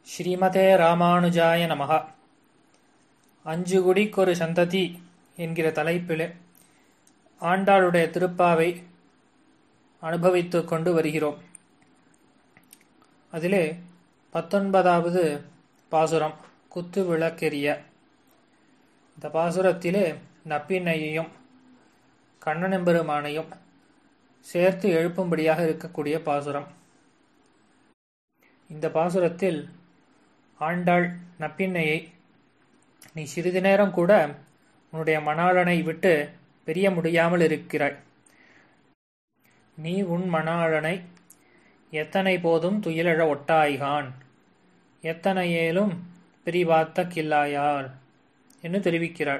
ஸ்ரீமதே ராமானுஜாய நமக அஞ்சு குடிக்கொரு சந்ததி என்கிற தலைப்பிலே ஆண்டாளுடைய திருப்பாவை அனுபவித்துக் கொண்டு வருகிறோம் அதிலே பத்தொன்பதாவது பாசுரம் குத்து விளக்கெரிய இந்த பாசுரத்திலே நப்பின்னையையும் கண்ணனெம்பெருமானையும் சேர்த்து எழுப்பும்படியாக இருக்கக்கூடிய பாசுரம் இந்த பாசுரத்தில் ஆண்டாள் நப்பின்னையை நீ சிறிது நேரம் கூட உன்னுடைய மணாளனை விட்டு பிரிய முடியாமல் இருக்கிறாய் நீ உன் மணாளனை எத்தனை போதும் துயிலழ ஒட்டாய்கான் எத்தனையேலும் பிரிவாத்த கில்லாயார் என்று தெரிவிக்கிறாள்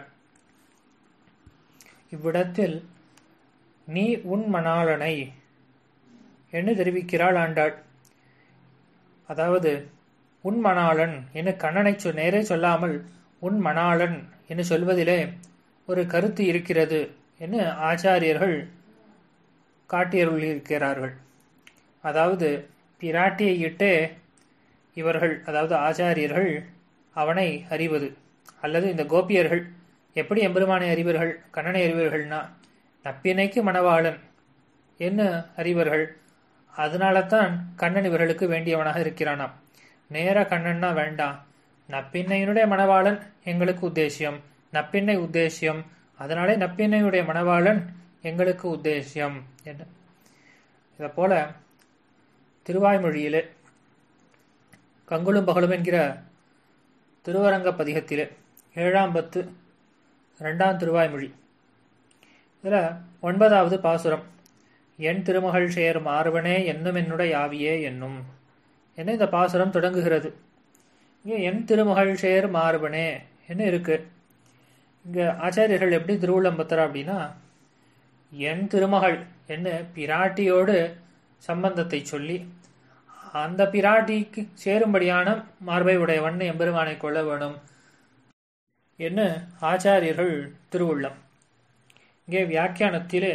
இவ்விடத்தில் நீ உன் மணாளனை என்று தெரிவிக்கிறாள் ஆண்டாள் அதாவது உன் மணாளன் என்று கண்ணனை சொ நேரே சொல்லாமல் உன் மணாளன் என்று சொல்வதிலே ஒரு கருத்து இருக்கிறது என்று ஆச்சாரியர்கள் காட்டியருளிருக்கிறார்கள் அதாவது பிராட்டியை இட்டே இவர்கள் அதாவது ஆச்சாரியர்கள் அவனை அறிவது அல்லது இந்த கோபியர்கள் எப்படி எம்பெருமானை அறிவர்கள் கண்ணனை அறிவர்கள்னா நப்பினைக்கு மணவாளன் என்ன அறிவர்கள் அதனால தான் கண்ணன் இவர்களுக்கு வேண்டியவனாக இருக்கிறானாம் நேர கண்ணன்னா வேண்டாம் நப்பின்னையினுடைய மணவாளன் எங்களுக்கு உத்தேசியம் நப்பின்னை உத்தேசியம் அதனாலே நப்பின்னையுடைய மணவாளன் எங்களுக்கு உத்தேசியம் என்று இதை போல திருவாய்மொழியிலே கங்குளும் பகலும் என்கிற திருவரங்க பதிகத்திலே ஏழாம் பத்து ரெண்டாம் திருவாய்மொழி இதில் ஒன்பதாவது பாசுரம் என் திருமகள் சேர் மார்பனே என்னும் என்னுடைய ஆவியே என்னும் என்ன இந்த பாசுரம் தொடங்குகிறது இங்கே என் திருமகள் சேர் மார்பனே என்ன இருக்கு இங்கே ஆச்சாரியர்கள் எப்படி திருவுள்ளம் பத்துறா அப்படின்னா என் திருமகள் என்ன பிராட்டியோடு சம்பந்தத்தை சொல்லி அந்த பிராட்டிக்கு சேரும்படியான மார்பை உடையவன் எம்பெருமானை கொள்ள வேணும் என்ன ஆச்சாரியர்கள் திருவுள்ளம் இங்கே வியாக்கியானத்திலே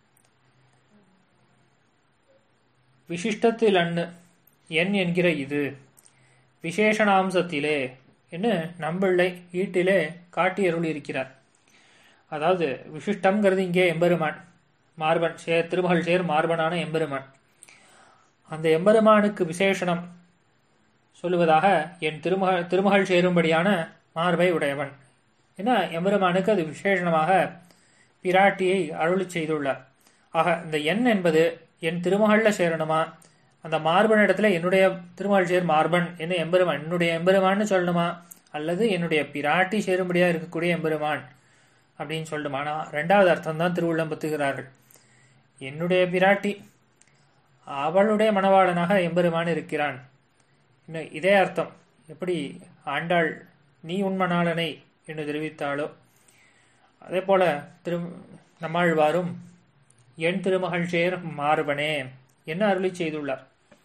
விசிஷ்டத்தில் அண்ணு என் என்கிற இது விசேஷணாம்சத்திலே என்று நம்பிள்ளை ஈட்டிலே காட்டியருள் இருக்கிறார் அதாவது விசிஷ்டம்ங்கிறது இங்கே எம்பெருமான் மார்பன் சேர் திருமகள் சேர் மார்பனான எம்பெருமான் அந்த எம்பெருமானுக்கு விசேஷனம் சொல்லுவதாக என் திருமகள் திருமகள் சேரும்படியான மார்பை உடையவன் ஏன்னா எம்பெருமானுக்கு அது விசேஷணமாக பிராட்டியை அருளி செய்துள்ளார் ஆக இந்த எண் என்பது என் திருமகள்ல சேரணுமா அந்த மார்பன் இடத்துல என்னுடைய திருமகள் சேர் மார்பன் என்ன எம்பெருமான் என்னுடைய எம்பெருமான்னு சொல்லணுமா அல்லது என்னுடைய பிராட்டி சேரும்படியா இருக்கக்கூடிய எம்பெருமான் அப்படின்னு சொல்லணுமானா ரெண்டாவது அர்த்தம் தான் திருவுள்ளம் பத்துகிறார்கள் என்னுடைய பிராட்டி அவளுடைய மணவாளனாக எம்பெருமான் இருக்கிறான் இன்னும் இதே அர்த்தம் எப்படி ஆண்டாள் நீ உன் மணாளனை என்று தெரிவித்தாளோ அதே போல திரு நம்மாழ்வாரும் என் திருமகள் சேர் மார்பனே என்ன அருளி செய்துள்ளார்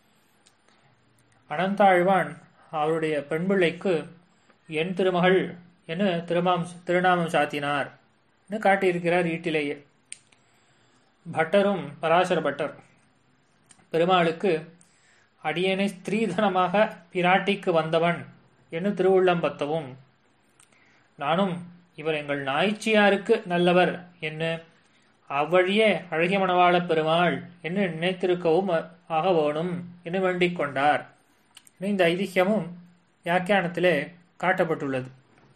அனந்தாழ்வான் அவருடைய பெண்பிள்ளைக்கு என் திருமகள் என திருமாம் திருநாமம் சாத்தினார் என்று காட்டியிருக்கிறார் ஈட்டிலேயே பட்டரும் பராசர பட்டர் பெருமாளுக்கு அடியனை ஸ்திரீதனமாக பிராட்டிக்கு வந்தவன் என்று திருவுள்ளம் பத்தவும் நானும் இவர் எங்கள் நாய்ச்சியாருக்கு நல்லவர் என்று அவ்வழியே அழகிய மணவாள பெருமாள் என்று நினைத்திருக்கவும் ஆக வேணும் என்று வேண்டிக் கொண்டார் இந்த ஐதிஹ்யமும் வியாக்கியானத்திலே காட்டப்பட்டுள்ளது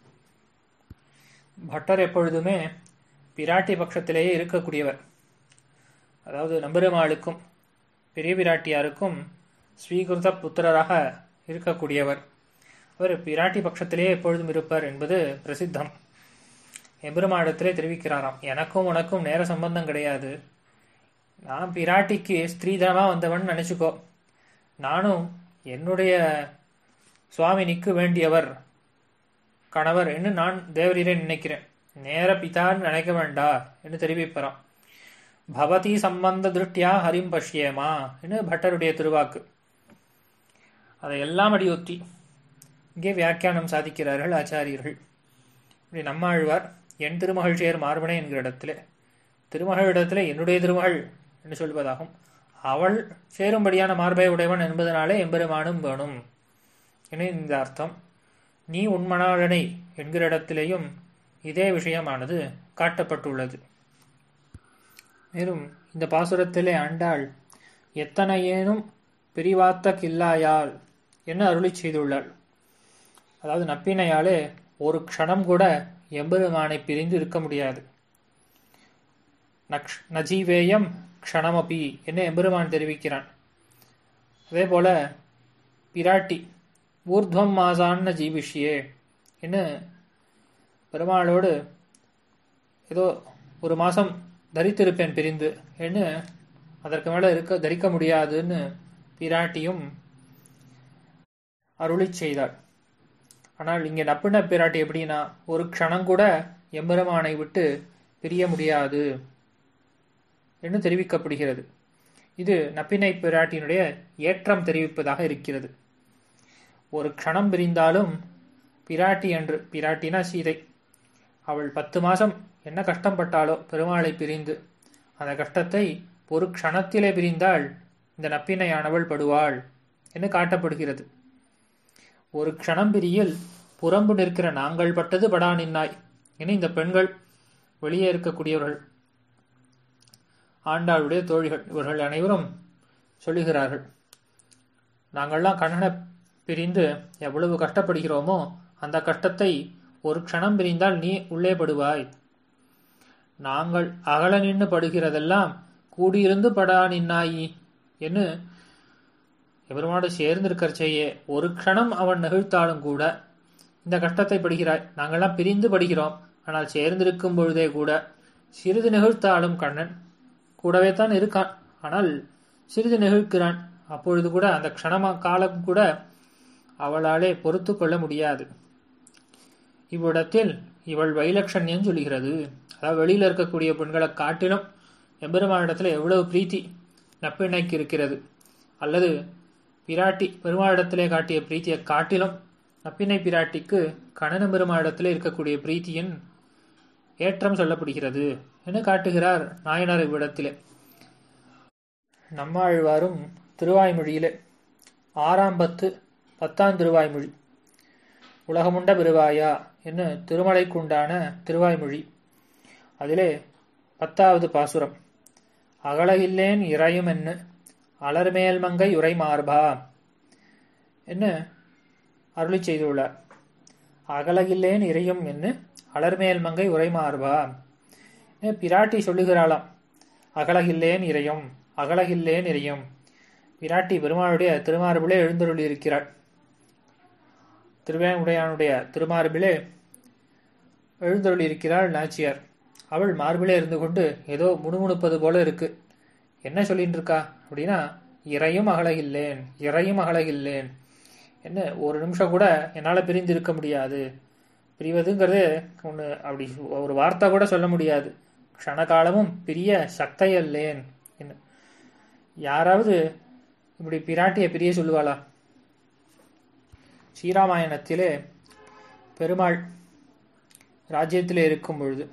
பட்டர் எப்பொழுதுமே பிராட்டி பட்சத்திலேயே இருக்கக்கூடியவர் அதாவது நம்பெருமாளுக்கும் பெரிய பிராட்டியாருக்கும் ஸ்வீகிருத புத்திரராக இருக்கக்கூடியவர் அவர் பிராட்டி பட்சத்திலேயே எப்பொழுதும் இருப்பார் என்பது பிரசித்தம் எம்பெருமாடத்திலே தெரிவிக்கிறாராம் எனக்கும் உனக்கும் நேர சம்பந்தம் கிடையாது நான் பிராட்டிக்கு ஸ்திரீதனமாக வந்தவன் நினச்சிக்கோ நானும் என்னுடைய சுவாமினிக்கு வேண்டியவர் கணவர் என்று நான் தேவரீரை நினைக்கிறேன் நேர பிதான்னு நினைக்க வேண்டா என்று தெரிவிப்பறான் பவதி சம்பந்த திருஷ்டியா ஹரிம் பஷ்யேமா என்று பட்டருடைய திருவாக்கு அதை எல்லாம் அடியொத்தி இங்கே வியாக்கியானம் சாதிக்கிறார்கள் ஆச்சாரியர்கள் இப்படி நம்மாழ்வார் என் திருமகள் சேர் மார்பனே என்கிற இடத்துல திருமகளிடத்துல என்னுடைய திருமகள் என்று சொல்வதாகும் அவள் சேரும்படியான மார்பை உடையவன் என்பதனாலே எம்பெருமானும் வேணும் என இந்த அர்த்தம் நீ உன்மணாளனை என்கிற இடத்திலேயும் இதே விஷயமானது காட்டப்பட்டுள்ளது மேலும் இந்த பாசுரத்திலே ஆண்டாள் எத்தனையேனும் பிரிவாத்த கில்லாயால் என்ன அருளி செய்துள்ளாள் அதாவது நப்பினையாலே ஒரு க்ஷணம் கூட எம்பெருமானை பிரிந்து இருக்க முடியாது நக்ஷ் நஜீவேயம் க்ஷணமபி என்ன எம்பெருமான் தெரிவிக்கிறான் அதே போல பிராட்டி ஊர்துவம் மாசான்னு ஜீவிஷியே என்ன பெருமாளோடு ஏதோ ஒரு மாதம் தரித்திருப்பேன் பிரிந்து என்ன அதற்கு மேலே இருக்க தரிக்க முடியாதுன்னு பிராட்டியும் அருளி செய்தாள் ஆனால் இங்கே நப்பின பிராட்டி எப்படின்னா ஒரு க்ஷணம் கூட எம்பெருமானை விட்டு பிரிய முடியாது என்று தெரிவிக்கப்படுகிறது இது நப்பினை பிராட்டியினுடைய ஏற்றம் தெரிவிப்பதாக இருக்கிறது ஒரு க்ஷணம் பிரிந்தாலும் பிராட்டி என்று பிராட்டினா சீதை அவள் பத்து மாசம் என்ன கஷ்டப்பட்டாலோ பெருமாளை பிரிந்து அந்த கஷ்டத்தை ஒரு க்ஷணத்திலே பிரிந்தால் இந்த நப்பினையானவள் படுவாள் என்று காட்டப்படுகிறது ஒரு க்ஷணம் பிரியில் புறம்பு நிற்கிற நாங்கள் பட்டது படா நின்னாய் என இந்த பெண்கள் வெளியே இருக்கக்கூடியவர்கள் ஆண்டாளுடைய தோழிகள் இவர்கள் அனைவரும் சொல்லுகிறார்கள் நாங்கள்லாம் கண்ணனை பிரிந்து எவ்வளவு கஷ்டப்படுகிறோமோ அந்த கஷ்டத்தை ஒரு க்ஷணம் பிரிந்தால் நீ உள்ளே படுவாய் நாங்கள் அகல நின்று படுகிறதெல்லாம் கூடியிருந்து படா நின்னாயி என்று எவருமாடு சேர்ந்திருக்கிற செய்ய ஒரு க்ஷணம் அவன் நெகிழ்த்தாலும் கூட இந்த கஷ்டத்தை படுகிறாய் நாங்கள்லாம் பிரிந்து படுகிறோம் ஆனால் சேர்ந்திருக்கும் பொழுதே கூட சிறிது நெகிழ்த்தாலும் கண்ணன் கூடவே தான் இருக்கான் ஆனால் சிறிது நெகிழ்க்கிறான் அப்பொழுது கூட அந்த க்ஷணமா காலம் கூட அவளாலே பொறுத்து கொள்ள முடியாது இவ்விடத்தில் இவள் வைலட்சண்யம் சொல்கிறது அதாவது வெளியில் இருக்கக்கூடிய பெண்களை காட்டிலும் எம்பெருமானிடத்துல எவ்வளவு பிரீத்தி நப்பிணைக்கு இருக்கிறது அல்லது பிராட்டி பெருமாளிடத்திலே காட்டிய பிரீத்தியை காட்டிலும் நப்பினை பிராட்டிக்கு கணன பெருமாளிடத்திலே இருக்கக்கூடிய பிரீத்தியின் ஏற்றம் சொல்லப்படுகிறது என காட்டுகிறார் நாயனார் இவ்விடத்திலே நம்மாழ்வாரும் திருவாய்மொழியிலே ஆறாம் பத்து பத்தாம் திருவாய்மொழி உலகமுண்ட பெருவாயா என்று திருமலைக்குண்டான திருவாய்மொழி அதிலே பத்தாவது பாசுரம் அகலகில்லேன் இறையும் என்ன அலர்மேல் மங்கை உரை மார்பா என்ன அருளி செய்துள்ளார் அகலகில்லேன் இறையும் என்ன அலர்மேல் மங்கை உரை மார்பா பிராட்டி சொல்லுகிறாளாம் அகலகில்லேன் இறையும் அகலகில்லேன் இறையும் பிராட்டி பெருமாளுடைய திருமார்பிலே எழுந்தருளி இருக்கிறாள் திருவேங்குடையானுடைய திருமார்பிலே எழுந்தருளி இருக்கிறாள் நாச்சியார் அவள் மார்பிலே இருந்து கொண்டு ஏதோ முணுமுணுப்பது போல இருக்கு என்ன சொல்லிட்டு இருக்கா அப்படின்னா இறையும் அகலகில்லேன் இறையும் அகலகில்லேன் என்ன ஒரு நிமிஷம் கூட என்னால் பிரிந்து இருக்க முடியாது பிரிவதுங்கிறது ஒன்று அப்படி ஒரு வார்த்தை கூட சொல்ல முடியாது க்ஷணகாலமும் பிரிய சக்தையல்லேன் என்ன யாராவது இப்படி பிராட்டியை பிரிய சொல்லுவாளா ஸ்ரீராமாயணத்திலே பெருமாள் ராஜ்யத்திலே இருக்கும் பொழுது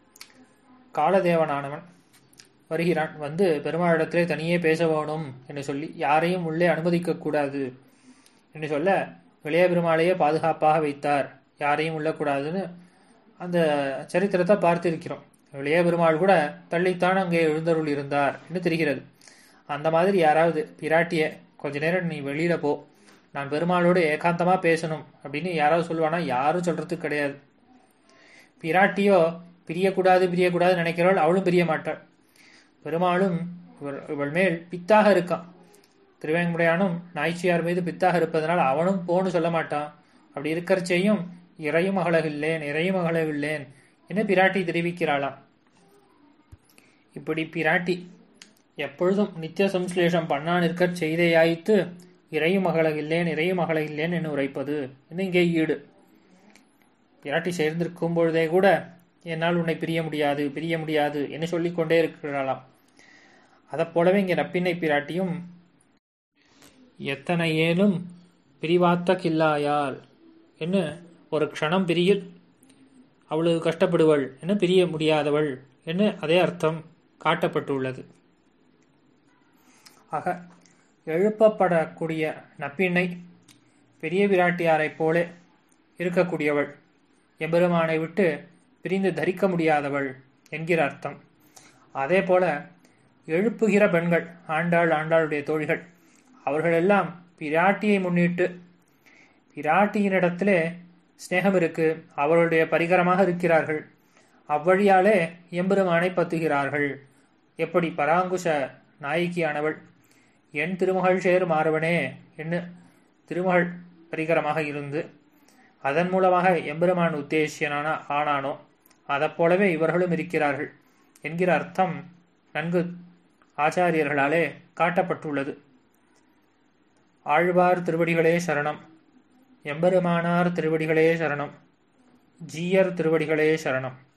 காலதேவனானவன் வருகிறான் வந்து பெருமாளிடத்திலே தனியே பேச வேணும் என்று சொல்லி யாரையும் உள்ளே அனுமதிக்க கூடாது என்று சொல்ல இளைய பெருமாளையே பாதுகாப்பாக வைத்தார் யாரையும் உள்ளக்கூடாதுன்னு அந்த சரித்திரத்தை பார்த்திருக்கிறோம் இளைய பெருமாள் கூட தள்ளித்தான் அங்கே எழுந்தருள் இருந்தார் என்று தெரிகிறது அந்த மாதிரி யாராவது பிராட்டிய கொஞ்ச நேரம் நீ வெளியில போ நான் பெருமாளோடு ஏகாந்தமா பேசணும் அப்படின்னு யாராவது சொல்லுவானா யாரும் சொல்றதுக்கு கிடையாது பிராட்டியோ பிரியக்கூடாது பிரியக்கூடாது நினைக்கிறவள் அவளும் பிரிய மாட்டாள் பெருமாளும் இவள் இவள் மேல் பித்தாக இருக்கான் திருவேங்கமுடையானும் நாய்ச்சியார் மீது பித்தாக இருப்பதனால் அவனும் போன்னு சொல்ல மாட்டான் அப்படி இருக்கிறச்சையும் இறையும் அகலகில்லேன் இறையும் அகலவில்லேன் என பிராட்டி தெரிவிக்கிறாளாம் இப்படி பிராட்டி எப்பொழுதும் நித்திய சம்ஸ்லேஷம் பண்ணான் இருக்க செய்தையாய்த்து இறையும் அகலகில்லேன் இறையும் அகலகில்லேன் என்று உரைப்பது என்று இங்கே ஈடு பிராட்டி சேர்ந்திருக்கும் பொழுதே கூட என்னால் உன்னை பிரிய முடியாது பிரிய முடியாது என்று சொல்லிக் கொண்டே இருக்கிறாளாம் அதை போலவே இங்கே நப்பினை பிராட்டியும் எத்தனை ஏனும் பிரிவாத்த கில்லாயால் என்ன ஒரு க்ஷணம் பிரியில் அவ்வளவு கஷ்டப்படுவள் என்ன பிரிய முடியாதவள் என்று அதே அர்த்தம் காட்டப்பட்டுள்ளது ஆக எழுப்பப்படக்கூடிய நப்பினை பெரிய பிராட்டியாரைப் போல இருக்கக்கூடியவள் எம்பெருமானை விட்டு பிரிந்து தரிக்க முடியாதவள் என்கிற அர்த்தம் அதே போல எழுப்புகிற பெண்கள் ஆண்டாள் ஆண்டாளுடைய தோழிகள் அவர்களெல்லாம் பிராட்டியை முன்னிட்டு பிராட்டியினிடத்திலே ஸ்நேகம் இருக்கு அவர்களுடைய பரிகரமாக இருக்கிறார்கள் அவ்வழியாலே எம்பெருமானை பத்துகிறார்கள் எப்படி பராங்குஷ நாயகியானவள் என் திருமகள் சேர் மாறுவனே என்று திருமகள் பரிகரமாக இருந்து அதன் மூலமாக எம்பெருமான் உத்தேசியனான ஆனானோ அதைப்போலவே இவர்களும் இருக்கிறார்கள் என்கிற அர்த்தம் நன்கு ஆச்சாரியர்களாலே காட்டப்பட்டுள்ளது ஆழ்வார் திருவடிகளே சரணம் எம்பெருமானார் திருவடிகளே சரணம் ஜீயர் திருவடிகளே சரணம்